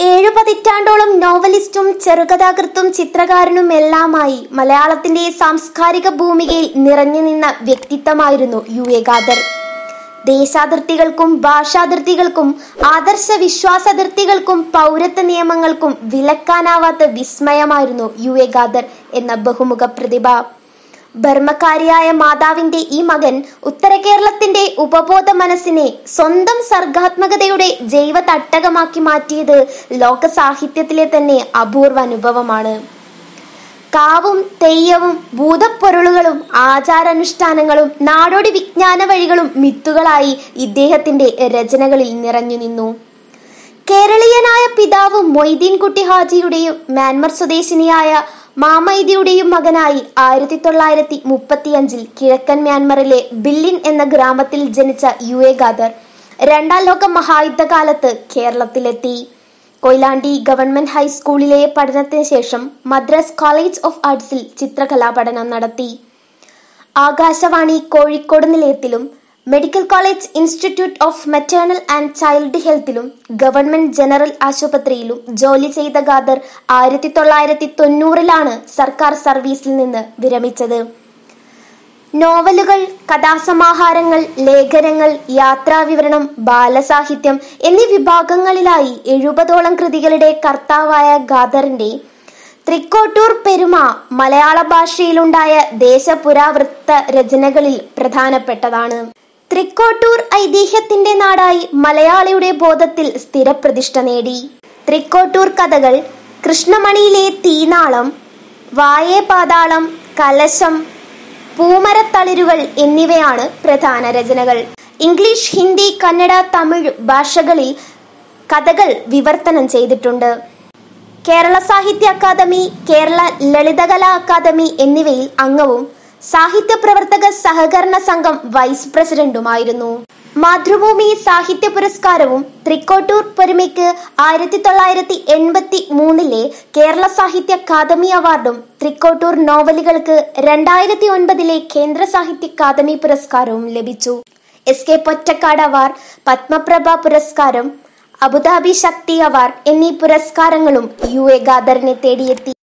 ഏഴു പതിറ്റാണ്ടോളം നോവലിസ്റ്റും ചെറുകഥാകൃത്തും ചിത്രകാരനുമെല്ലാമായി മലയാളത്തിന്റെ സാംസ്കാരിക ഭൂമികയിൽ നിറഞ്ഞു നിന്ന വ്യക്തിത്വമായിരുന്നു യു എ ഖാദർ ദേശാതിർത്തികൾക്കും ഭാഷാതിർത്തികൾക്കും ആദർശ വിശ്വാസാതിർത്തികൾക്കും പൗരത്വ നിയമങ്ങൾക്കും വിലക്കാനാവാത്ത വിസ്മയമായിരുന്നു യു എ ഖാദർ എന്ന ബഹുമുഖ പ്രതിഭ ബർമ്മക്കാരിയായ മാതാവിന്റെ ഈ മകൻ ഉത്തര കേരളത്തിന്റെ ഉപബോധ മനസ്സിനെ സ്വന്തം സർഗാത്മകതയുടെ ജൈവ തട്ടകമാക്കി മാറ്റിയത് ലോക സാഹിത്യത്തിലെ തന്നെ അപൂർവ അനുഭവമാണ് കാവും തെയ്യവും ഭൂതപ്പൊരുളുകളും ആചാരാനുഷ്ഠാനങ്ങളും നാടോടി വിജ്ഞാന വഴികളും മിത്തുകളായി ഇദ്ദേഹത്തിന്റെ രചനകളിൽ നിറഞ്ഞു നിന്നു കേരളീയനായ പിതാവ് മൊയ്തീൻകുട്ടി ഹാജിയുടെയും മ്യാൻമർ സ്വദേശിനിയായ മാമൈദിയുടെയും മകനായി ആയിരത്തി തൊള്ളായിരത്തി മുപ്പത്തിയഞ്ചിൽ കിഴക്കൻ മ്യാൻമറിലെ ബില്ലിൻ എന്ന ഗ്രാമത്തിൽ ജനിച്ച യു എ ഖാദർ രണ്ടാം ലോക മഹായുദ്ധകാലത്ത് കേരളത്തിലെത്തി കൊയിലാണ്ടി ഗവൺമെന്റ് ഹൈസ്കൂളിലെ പഠനത്തിന് ശേഷം മദ്രാസ് കോളേജ് ഓഫ് ആർട്സിൽ ചിത്രകലാ പഠനം നടത്തി ആകാശവാണി കോഴിക്കോട് നിലയത്തിലും medical college institute of maternal and child ഹെൽത്തിലും ഗവൺമെന്റ് ജനറൽ ആശുപത്രിയിലും ജോലി ചെയ്ത ഖാദർ ആയിരത്തി തൊള്ളായിരത്തി തൊണ്ണൂറിലാണ് സർക്കാർ സർവീസിൽ നിന്ന് വിരമിച്ചത് നോവലുകൾ കഥാസമാഹാരങ്ങൾ ലേഖനങ്ങൾ യാത്രാവിവരണം ബാലസാഹിത്യം എന്നീ വിഭാഗങ്ങളിലായി എഴുപതോളം കൃതികളുടെ കർത്താവായ ഖാദറിന്റെ തൃക്കോട്ടൂർ പെരുമ മലയാള ഭാഷയിലുണ്ടായ ദേശപുരാവൃത്ത രചനകളിൽ പ്രധാനപ്പെട്ടതാണ് തൃക്കോട്ടൂർ ഐതിഹ്യത്തിന്റെ നാടായി മലയാളിയുടെ ബോധത്തിൽ സ്ഥിരപ്രതിഷ്ഠ നേടി തൃക്കോട്ടൂർ കഥകൾ കൃഷ്ണമണിയിലെ തീനാളം വായേ പാതാളം കലശം പൂമരത്തളിരുകൾ എന്നിവയാണ് പ്രധാന രചനകൾ ഇംഗ്ലീഷ് ഹിന്ദി കന്നഡ തമിഴ് ഭാഷകളിൽ കഥകൾ വിവർത്തനം ചെയ്തിട്ടുണ്ട് കേരള സാഹിത്യ അക്കാദമി കേരള ലളിതകലാ അക്കാദമി എന്നിവയിൽ അംഗവും സാഹിത്യ പ്രവർത്തക സഹകരണ സംഘം വൈസ് പ്രസിഡന്റുമായിരുന്നു മാതൃഭൂമി സാഹിത്യ പുരസ്കാരവും തൃക്കോട്ടൂർ പൊരുമയ്ക്ക് ആയിരത്തി തൊള്ളായിരത്തി എൺപത്തി മൂന്നിലെ കേരള സാഹിത്യ അക്കാദമി അവാർഡും തൃക്കോട്ടൂർ നോവലുകൾക്ക് രണ്ടായിരത്തി ഒൻപതിലെ കേന്ദ്ര സാഹിത്യ അക്കാദമി പുരസ്കാരവും ലഭിച്ചു S K Pottekkatt award Padmaprabha പുരസ്കാരം അബുദാബി ശക്തി അവാർഡ് എന്നീ പുരസ്കാരങ്ങളും യു എ ഖാദറിനെ തേടിയെത്തി